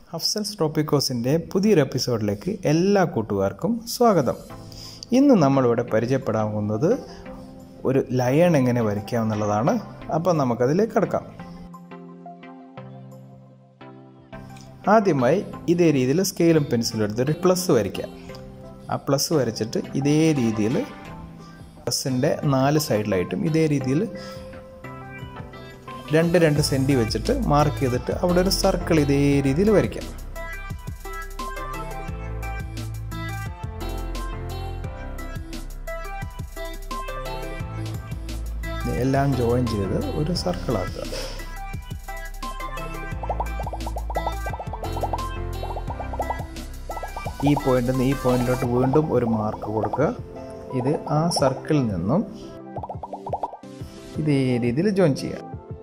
ഹഫ്സൽസ് ട്രോപ്പിക്കോസിൻ്റെ പുതിയൊരു എപ്പിസോഡിലേക്ക് എല്ലാ കൂട്ടുകാർക്കും സ്വാഗതം ഇന്ന് നമ്മളിവിടെ പരിചയപ്പെടാൻ പോകുന്നത് ഒരു ലയൺ എങ്ങനെ വരയ്ക്കാം എന്നുള്ളതാണ് അപ്പം നമുക്കതിലേക്ക് കടക്കാം ആദ്യമായി ഇതേ രീതിയിൽ സ്കെയിലും പെൻസിലും എടുത്തൊരു പ്ലസ് വരയ്ക്കാം ആ പ്ലസ് വരച്ചിട്ട് ഇതേ രീതിയിൽ പ്ലസിൻ്റെ നാല് സൈഡിലായിട്ടും ഇതേ രീതിയിൽ രണ്ട് രണ്ട് സെൻറ്റി വെച്ചിട്ട് മാർക്ക് ചെയ്തിട്ട് അവിടെ ഒരു സർക്കിൾ ഇതേ രീതിയിൽ വരയ്ക്കാം എല്ലാം ജോയിൻ ചെയ്ത് ഒരു സർക്കിൾ ആക്കുക ഈ പോയിന്റിൽ നിന്ന് ഈ പോയിന്റിലോട്ട് വീണ്ടും ഒരു മാർക്ക് കൊടുക്കുക ഇത് ആ സർക്കിളിൽ നിന്നും ഇതേ രീതിയിൽ ജോയിൻ ചെയ്യുക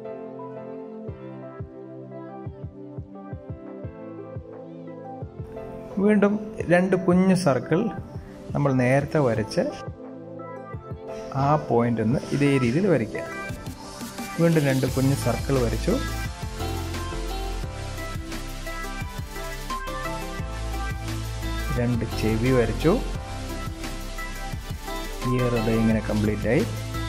വീണ്ടും രണ്ട് കുഞ്ഞു സർക്കിൾ നമ്മൾ നേരത്തെ വരച്ച് ആ പോയിന്റിൽ നിന്ന് ഇതേ രീതിയിൽ വരയ്ക്കുക വീണ്ടും രണ്ട് കുഞ്ഞു സർക്കിൾ വരച്ചു രണ്ട് ചെവി വരച്ചു ഇയർ ഇത് ഇങ്ങനെ കംപ്ലീറ്റ് ആയി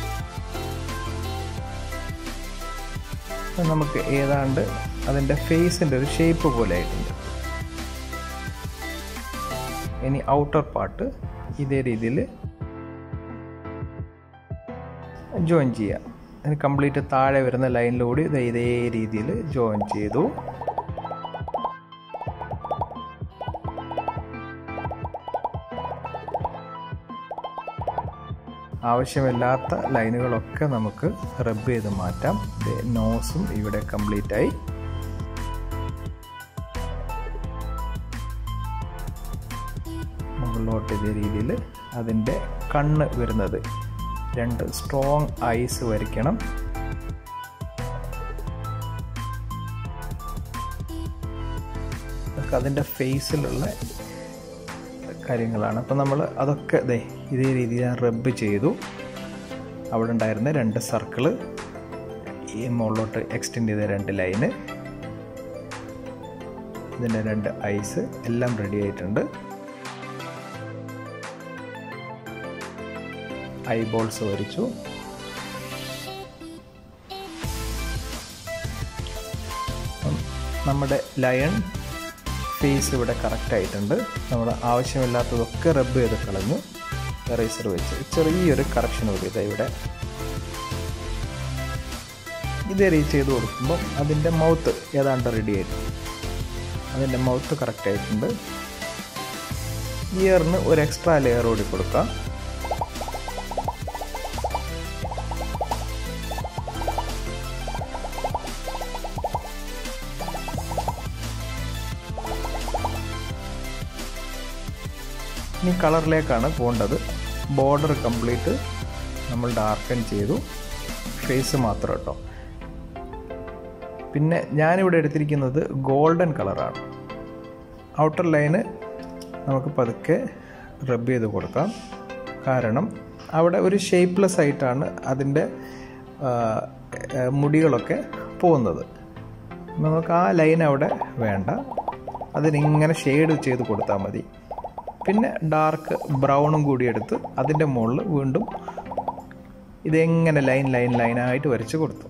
നമുക്ക് ഏതാണ്ട് അതിൻ്റെ ഫേസിൻ്റെ ഒരു ഷേപ്പ് പോലെ ആയിട്ടുണ്ട് ഇനി ഔട്ടർ പാർട്ട് ഇതേ രീതിയിൽ ജോയിൻ ചെയ്യാം അതിന് കംപ്ലീറ്റ് താഴെ വരുന്ന ലൈനിലൂടെ ഇത് ഇതേ രീതിയിൽ ജോയിൻ ചെയ്തു ആവശ്യമില്ലാത്ത ലൈനുകളൊക്കെ നമുക്ക് റബ്ബ് ചെയ്ത് മാറ്റാം നോസും ഇവിടെ കംപ്ലീറ്റ് ആയി മുകളിലോട്ട് ഇതേ രീതിയിൽ അതിൻ്റെ കണ്ണ് വരുന്നത് രണ്ട് സ്ട്രോങ് ഐസ് വരയ്ക്കണം അതിൻ്റെ ഫേസിലുള്ള കാര്യങ്ങളാണ് അപ്പോൾ നമ്മൾ അതൊക്കെ ദേ ഇതേ രീതിയിൽ ഞാൻ റബ്ബ് ചെയ്തു അവിടെ ഉണ്ടായിരുന്ന രണ്ട് സർക്കിള് ഈ മുകളിലോട്ട് എക്സ്റ്റെൻഡ് ചെയ്ത രണ്ട് ലൈന് ഇതിൻ്റെ രണ്ട് ഐസ് എല്ലാം റെഡി ആയിട്ടുണ്ട് ഐബോൾസ് വരച്ചു നമ്മുടെ ലയൺ ഫേസ് ഇവിടെ കറക്റ്റ് ആയിട്ടുണ്ട് നമ്മൾ ആവശ്യമില്ലാത്തതൊക്കെ റബ്ബ് ചെയ്ത് കളഞ്ഞു എറേസർ വെച്ച് ചെറിയൊരു കറക്ഷൻ കൂടി ഇതാ ഇവിടെ ഇത് റീച്ച് ചെയ്ത് കൊടുക്കുമ്പോൾ അതിൻ്റെ മൗത്ത് ഏതാണ്ട് റെഡി ആയിട്ടുണ്ട് അതിൻ്റെ മൗത്ത് കറക്റ്റ് ആയിട്ടുണ്ട് ഇയറിന് ഒരു എക്സ്ട്രാ ലെയർ കൂടി കൊടുക്കാം ഇനി കളറിലേക്കാണ് പോകേണ്ടത് ബോർഡർ കംപ്ലീറ്റ് നമ്മൾ ഡാർക്കൻ ചെയ്തു ഫേസ് മാത്രം കേട്ടോ പിന്നെ ഞാനിവിടെ എടുത്തിരിക്കുന്നത് ഗോൾഡൻ കളറാണ് ഔട്ടർ ലൈന് നമുക്ക് പതുക്കെ റബ്ബ് ചെയ്ത് കൊടുക്കാം കാരണം അവിടെ ഒരു ഷേപ്പ്ലെസ് ആയിട്ടാണ് അതിൻ്റെ മുടികളൊക്കെ പോകുന്നത് നമുക്ക് ആ ലൈൻ അവിടെ വേണ്ട അതിനിങ്ങനെ ഷെയ്ഡ് ചെയ്ത് കൊടുത്താൽ മതി പിന്നെ ഡാർക്ക് ബ്രൗണും കൂടി എടുത്ത് അതിൻ്റെ മുകളിൽ വീണ്ടും ഇതെങ്ങനെ ലൈൻ ലൈൻ ലൈനായിട്ട് വരച്ച് കൊടുത്തു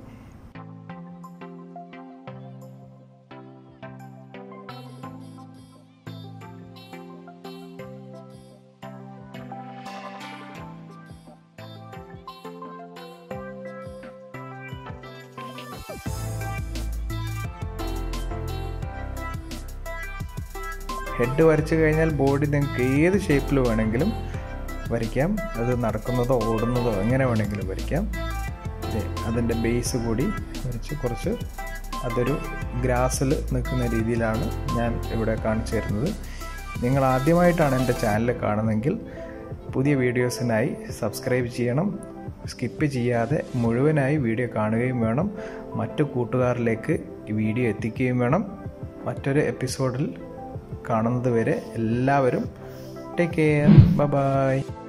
ഹെഡ് വരച്ചു കഴിഞ്ഞാൽ ബോഡി നിങ്ങൾക്ക് ഏത് ഷേപ്പിൽ വേണമെങ്കിലും വരയ്ക്കാം അത് നടക്കുന്നതോ ഓടുന്നതോ എങ്ങനെ വേണമെങ്കിലും വരയ്ക്കാം അതിൻ്റെ ബേസ് കൂടി വരച്ച് കുറച്ച് അതൊരു ഗ്രാസിൽ നിൽക്കുന്ന രീതിയിലാണ് ഞാൻ ഇവിടെ കാണിച്ചു തരുന്നത് നിങ്ങൾ ആദ്യമായിട്ടാണ് എൻ്റെ ചാനൽ കാണുന്നതെങ്കിൽ പുതിയ വീഡിയോസിനായി സബ്സ്ക്രൈബ് ചെയ്യണം സ്കിപ്പ് ചെയ്യാതെ മുഴുവനായി വീഡിയോ കാണുകയും വേണം മറ്റു കൂട്ടുകാരിലേക്ക് വീഡിയോ എത്തിക്കുകയും വേണം മറ്റൊരു എപ്പിസോഡിൽ കാണുന്നത് വരെ എല്ലാവരും ടേക്ക് കെയർ ബൈ